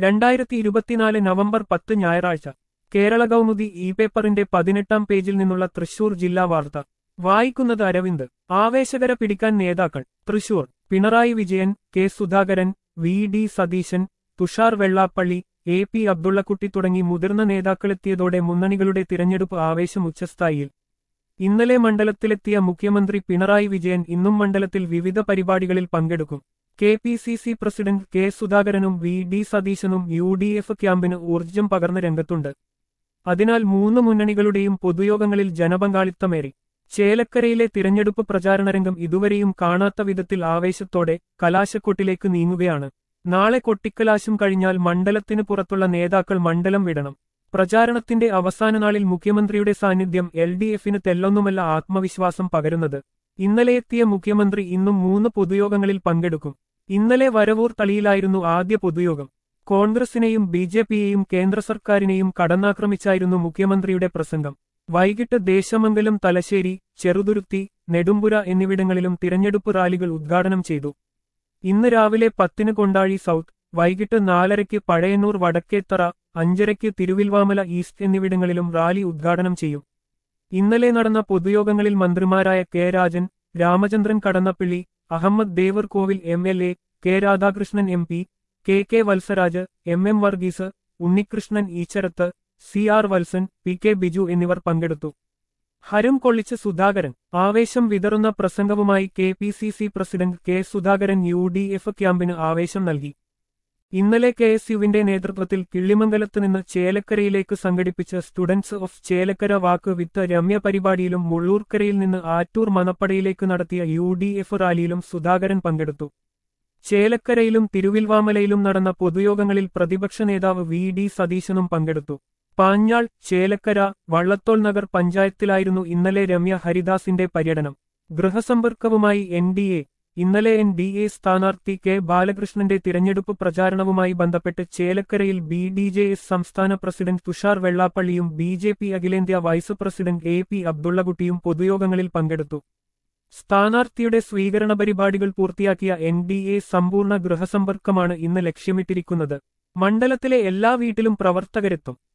രണ്ടായിരത്തി ഇരുപത്തിനാല് നവംബർ പത്ത് ഞായറാഴ്ച കേരള കൗമുദി ഇ പേപ്പറിന്റെ പതിനെട്ടാം പേജിൽ നിന്നുള്ള തൃശൂർ ജില്ലാ വാർത്ത വായിക്കുന്നത് അരവിന്ദ് ആവേശകര പിടിക്കാൻ നേതാക്കൾ Thrissur Pinarayi Vijayan K Sudhakaran V D Satheesan Thushar Vellappally A P Abdullakutty തുടങ്ങി മുതിർന്ന നേതാക്കളെത്തിയതോടെ മുന്നണികളുടെ തിരഞ്ഞെടുപ്പ് ആവേശം ഉച്ചസ്ഥായിയിൽ ഇന്നലെ മണ്ഡലത്തിലെത്തിയ മുഖ്യമന്ത്രി പിണറായി വിജയൻ ഇന്നും മണ്ഡലത്തിൽ വിവിധ പരിപാടികളിൽ പങ്കെടുക്കും K P C C president K സുധാകരനും വി ഡി സതീശനും യു ഡി എഫ് ക്യാമ്പിന് ഊർജ്ജം പകർന്ന രംഗത്തുണ്ട് അതിനാൽ മൂന്ന് മുന്നണികളുടെയും പൊതുയോഗങ്ങളിൽ ജനപങ്കാളിത്തമേറി ചേലക്കരയിലെ തിരഞ്ഞെടുപ്പ് പ്രചാരണ രംഗം ഇതുവരെയും കാണാത്ത വിധത്തിൽ ആവേശത്തോടെ കലാശക്കൊട്ടിലേക്ക് നീങ്ങുകയാണ് നാളെ കൊട്ടിക്കലാശം കഴിഞ്ഞാൽ മണ്ഡലത്തിന് പുറത്തുള്ള നേതാക്കൾ മണ്ഡലം വിടണം പ്രചാരണത്തിന്റെ അവസാന നാളിൽ മുഖ്യമന്ത്രിയുടെ സാന്നിധ്യം എൽ ഡി എഫിന് തെല്ലൊന്നുമല്ല ആത്മവിശ്വാസം പകരുന്നത് ഇന്നലെ എത്തിയ മുഖ്യമന്ത്രി ഇന്നും മൂന്ന് പൊതുയോഗങ്ങളിൽ പങ്കെടുക്കും ഇന്നലെ വരവൂർ തളിയിലായിരുന്നു ആദ്യ പൊതുയോഗം കോൺഗ്രസിനെയും ബി ജെ പിയെയും കേന്ദ്ര സർക്കാരിനെയും കടന്നാക്രമിച്ചായിരുന്നു മുഖ്യമന്ത്രിയുടെ പ്രസംഗം വൈകിട്ട് ദേശമംഗലം തലശ്ശേരി ചെറുതുരുത്തി നെടുമ്പുര എന്നിവിടങ്ങളിലും തിരഞ്ഞെടുപ്പ് റാലികൾ ഉദ്ഘാടനം ചെയ്തു ഇന്ന് രാവിലെ പത്തിന് കൊണ്ടാഴി സൗത്ത് വൈകിട്ട് നാലരയ്ക്ക് പഴയന്നൂർ വടക്കേത്തറ അഞ്ചരയ്ക്ക് തിരുവിൽവാമല ഈസ്റ്റ് എന്നിവിടങ്ങളിലും റാലി ഉദ്ഘാടനം ചെയ്യും ഇന്നലെ നടന്ന പൊതുയോഗങ്ങളിൽ മന്ത്രിമാരായ K Rajan Ramachandran Kadannappally Ahammed Devarkovil M L A K Radhakrishnan M P K K Vatsaraj M M Varghese Unnikrishnan Eacharath C R Valsan P K Biju എന്നിവർ പങ്കെടുത്തു ഹരം കൊള്ളിച്ച് സുധാകരൻ ആവേശം വിതറുന്ന പ്രസംഗവുമായി K P C C president K Sudhakaran U D F ക്യാമ്പിന് ആവേശം നൽകി ഇന്നലെ കെ എസ് യുവിന്റെ നേതൃത്വത്തിൽ കിള്ളിമംഗലത്ത് നിന്ന് ചേലക്കരയിലേക്ക് സംഘടിപ്പിച്ച students of Chelakkara walk with Ramya പരിപാടിയിലും മുള്ളൂർക്കരയിൽ നിന്ന് ആറ്റൂർ മനപ്പടയിലേക്ക് നടത്തിയ യു ഡി എഫ് റാലിയിലും സുധാകരൻ പങ്കെടുത്തു ചേലക്കരയിലും തിരുവിൽവാമലയിലും നടന്ന പൊതുയോഗങ്ങളിൽ പ്രതിപക്ഷ നേതാവ് വി ഡി സതീശനും പങ്കെടുത്തു പാഞ്ഞാൾ ചേലക്കര വള്ളത്തോൾ നഗർ പഞ്ചായത്തിലായിരുന്നു ഇന്നലെ രമ്യ ഹരിദാസിന്റെ പര്യടനം ഗൃഹസമ്പർക്കവുമായി എൻ ഡി എ ഇന്നലെ എൻ ഡി എ സ്ഥാനാർത്ഥി കെ ബാലകൃഷ്ണന്റെ തിരഞ്ഞെടുപ്പ് പ്രചാരണവുമായി ബന്ധപ്പെട്ട് ചേലക്കരയിൽ ബി ഡി ജെ എസ് സംസ്ഥാന പ്രസിഡന്റ് തുഷാർ വെള്ളാപ്പള്ളിയും ബി ജെ പി അഖിലേന്ത്യാ വൈസ് പ്രസിഡന്റ് എ പി അബ്ദുള്ളകുട്ടിയും പൊതുയോഗങ്ങളിൽ പങ്കെടുത്തു സ്ഥാനാർത്ഥിയുടെ സ്വീകരണ പരിപാടികൾ പൂർത്തിയാക്കിയ എൻ ഡി എ സമ്പൂർണ്ണ ഗൃഹസമ്പർക്കമാണ് ഇന്ന് ലക്ഷ്യമിട്ടിരിക്കുന്നത് മണ്ഡലത്തിലെ എല്ലാ വീട്ടിലും പ്രവർത്തകരെത്തും